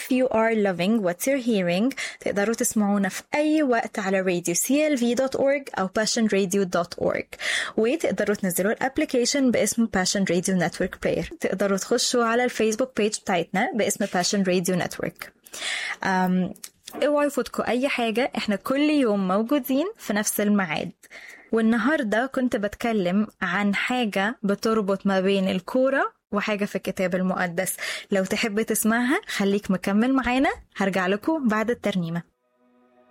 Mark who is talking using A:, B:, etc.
A: you are loving what you're hearing تقدروا تسمعونا في أي وقت على راديو clv.org أو passionradio.org وتقدروا تنزلوا الابليكيشن باسم Passion Radio Network Player تقدروا تخشوا على الفيسبوك بيج بتاعتنا باسم Passion Radio Network أم اوعوا يفوتكوا اي حاجة احنا كل يوم موجودين في نفس الميعاد والنهاردة كنت بتكلم عن حاجة بتربط ما بين الكورة وحاجة في الكتاب المقدس لو تحب تسمعها خليك مكمل معانا هرجع لكم بعد الترنيمة